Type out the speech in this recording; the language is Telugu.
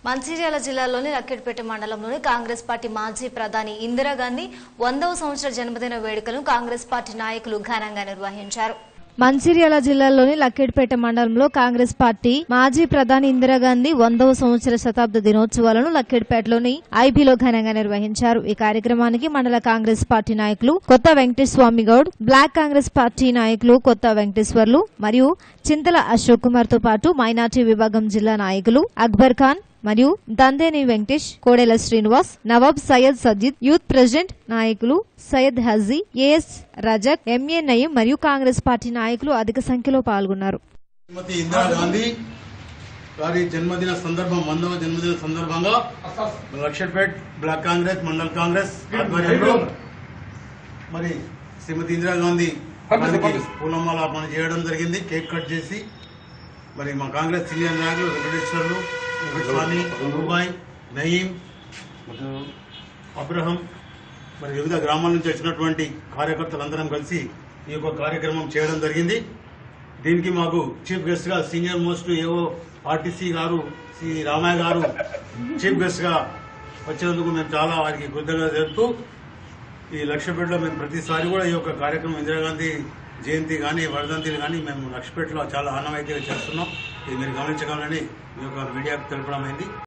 మంచిర్యాల జిల్లాలోని లక్కెట్పేట మండలంలోని కాంగ్రెస్ పార్టీ మాజీ ప్రధాని ఇందిరాగాంధీ వందవ సంవత్సర జన్మదిన వేడుకలను కాంగ్రెస్ పార్టీ నాయకులు ఘనంగా నిర్వహించారు మంచిర్యాల జిల్లాలోని లక్కెట్పేట మండలంలో కాంగ్రెస్ పార్టీ మాజీ ప్రధాని ఇందిరాగాంధీ వందవ సంవత్సర శతాబ్ద దినోత్సవాలను లక్కెట్పేటలోని ఐబీలో ఘనంగా నిర్వహించారు ఈ కార్యక్రమానికి మండల కాంగ్రెస్ పార్టీ నాయకులు కొత్త వెంకటేశ్వామి గౌడ్ బ్లాక్ కాంగ్రెస్ పార్టీ నాయకులు కొత్త వెంకటేశ్వర్లు మరియు చింతల అశోక్ కుమార్ తో పాటు మైనార్టీ విభాగం జిల్లా నాయకులు అక్బర్ ఖాన్ మరియు దందేని వెంకటేష్ కోడెల శ్రీనివాస్ నవాబ్ సయ్యద్ సజ్జిద్ యూత్ ప్రెసిడెంట్ నాయకులు సయ్యద్ హజీ ఏఎస్ రజక్ ఎంఏ నయీం మరియు కాంగ్రెస్ పార్టీ నాయకులు అధిక సంఖ్యలో పాల్గొన్నారు శ్రీమతి ఇందిరాగాంధీ గారి జన్మదిన సందర్భం వందవ జన్మదిన సందర్భంగా లక్షపేట్ బ్లాక్ కాంగ్రెస్ మండల్ కాంగ్రెస్ ఆధ్వర్యంలో మరి శ్రీమతి ఇందిరాగాంధీ గారికి పూలమాల అర్పణ చేయడం జరిగింది కేక్ కట్ చేసి మరి మా కాంగ్రెస్ సీనియర్ నాయకులు వెంకటేశ్వర్లు వెంకటస్వామి రూబాయ్ నయీం అబ్రహం మరి వివిధ గ్రామాల నుంచి వచ్చినటువంటి కార్యకర్తలందరం కలిసి ఈ యొక్క కార్యక్రమం చేయడం జరిగింది దీనికి మాకు చీఫ్ గెస్ట్ గా సీనియర్ మోస్ట్ ఏవో ఆర్టీసీ గారు శ్రీ రామయ్య గారు చీఫ్ గెస్ట్ గా వచ్చినందుకు మేము చాలా వారికి కృతజ్ఞత తెలుపుతూ ఈ లక్ష్యపేటలో మేము ప్రతిసారి కూడా ఈ యొక్క కార్యక్రమం ఇందిరాగాంధీ జయంతి కానీ వర్ధంతిని కానీ మేము లక్ష్యపేటలో చాలా ఆనవాయితీగా చేస్తున్నాం ఇది మీరు గమనించగలని ఈ యొక్క మీడియాకు తెలపడం అయింది